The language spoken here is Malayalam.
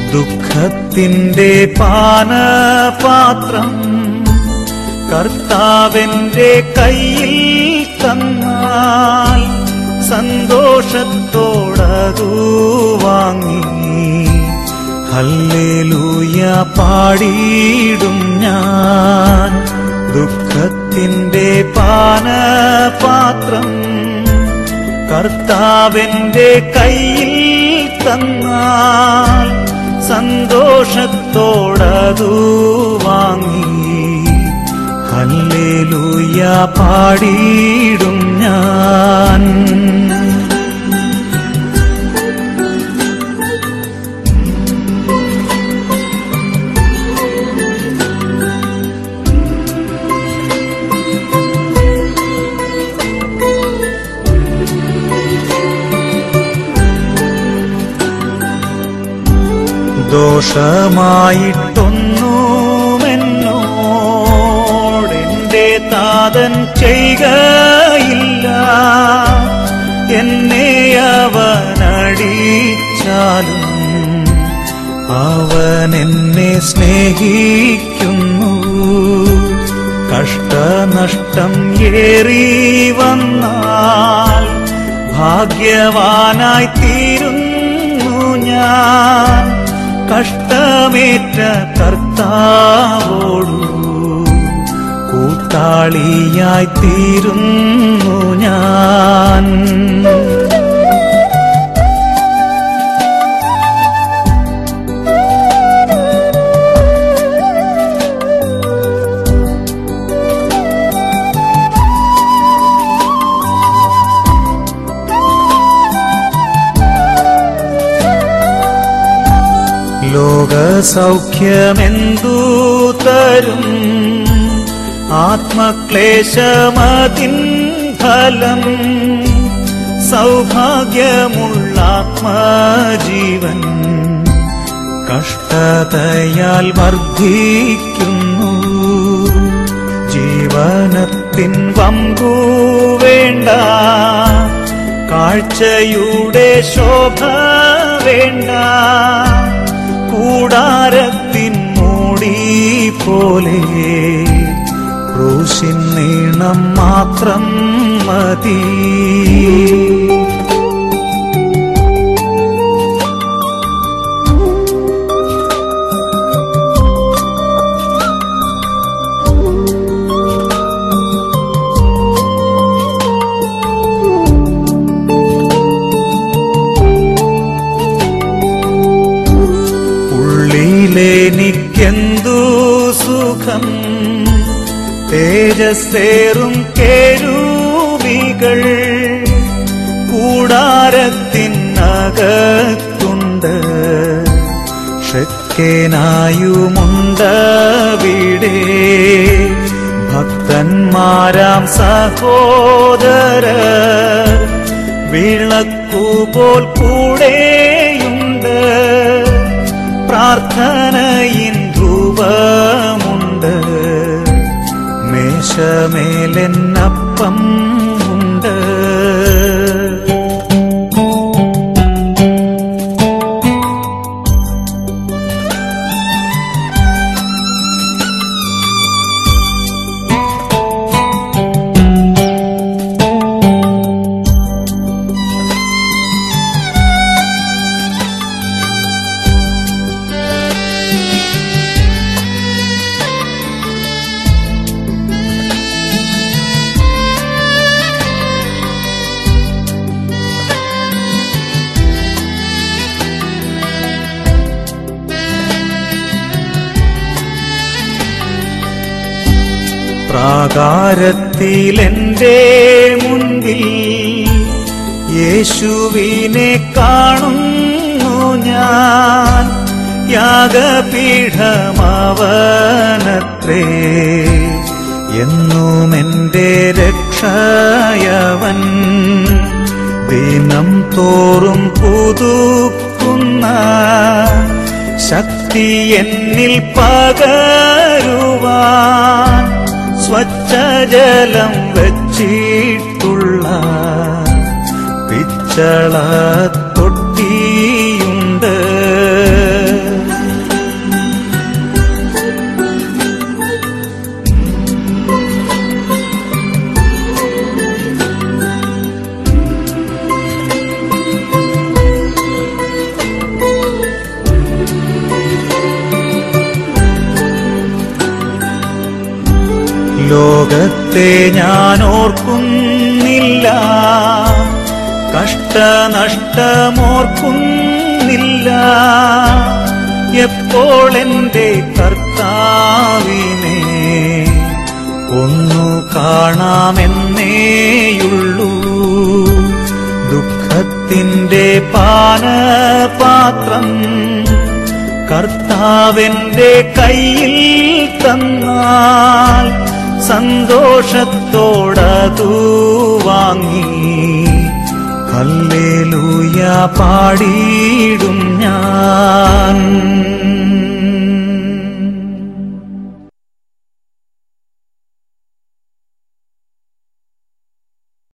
ദുഃഖത്തിന്റെ പാനപാത്രം കർത്താവിന്റെ കയ്യിൽ തന്നാൽ സന്തോഷത്തോടതു വാങ്ങി ഹല്ലേലൂയ പാടിയിടും ഞാൻ ദുഃഖത്തിന്റെ പാനപാത്രം കർത്താവിന്റെ കയ്യിൽ തന്നാൽ സന്തോഷത്തോടതു വാങ്ങി ഹല്ലേലൂയ പാടിയിടും ഞാൻ ദോഷമായിട്ടൊന്നുമെന്നോടെന്റെ താതൻ ചെയ്യുകയില്ല എന്നെ അവനടിച്ചാലും അവൻ എന്നെ സ്നേഹിക്കുന്നു കഷ്ടനഷ്ടം ഏറി വന്നാൽ ഭാഗ്യവാനായി തീരുന്നു ഞാൻ കഷ്ടമേറ്റ കർത്താവോടു കൂട്ടാളിയായി തീരുന്നു ഞാൻ ലോകസൗഖ്യമെന്തു തരും ആത്മക്ലേശമതിൻ ഫലം സൗഭാഗ്യമുള്ള ആത്മജീവൻ കഷ്ടതയാൽ വർദ്ധിക്കുന്നു ജീവനത്തിൻ വമ്പു വേണ്ട കാഴ്ചയുടെ ശോഭ വേണ്ട കൂടാരത്തിൻ മൂടി പോലെ ക്രൂശിൻ നീളം മാത്രം മതി ഉള്ളിലെനിക്കെന്തു സുഖം തേജസ്സേറും കേരൂപികൾ കൂടാരത്തിനകത്തുണ്ട് ഷെക്കേനായുമുണ്ടവിടെ ഭക്തന്മാരാം സഹോദര വിളക്കുപോൽ കൂടെയുണ്ട് പ്രാർത്ഥനയിൻ ധൂപമുണ്ട് മേശമേലെന്നപ്പം ഉണ്ട് പ്രാകാരത്തിലെന്റെ മുൻപിൽ യേശുവിനെ കാണുന്നു ഞാൻ യാഗപീഠമവനത്രേ എന്നും എന്റെ രക്ഷയവൻ ദിനം തോറും പുതുക്കുന്ന ശക്തി എന്നിൽ പകരുവാൻ സ്വച്ഛജലം വച്ചിട്ടുള്ള പിച്ചള തൊട്ടിയുണ്ട് ലോകത്തെ ഞാൻ ഓർക്കുന്നില്ല കഷ്ടനഷ്ടമോർക്കുന്നില്ല എപ്പോൾ എൻ്റെ കർത്താവിനെ ഒന്നു കാണാമെന്നേയുള്ളൂ ദുഃഖത്തിൻ്റെ പാനപാത്രം കർത്താവിന്റെ കയ്യിൽ തന്നാൽ സന്തോഷത്തോടതു വാങ്ങി ഹല്ലേലൂയ പാടിയിടും ഞാൻ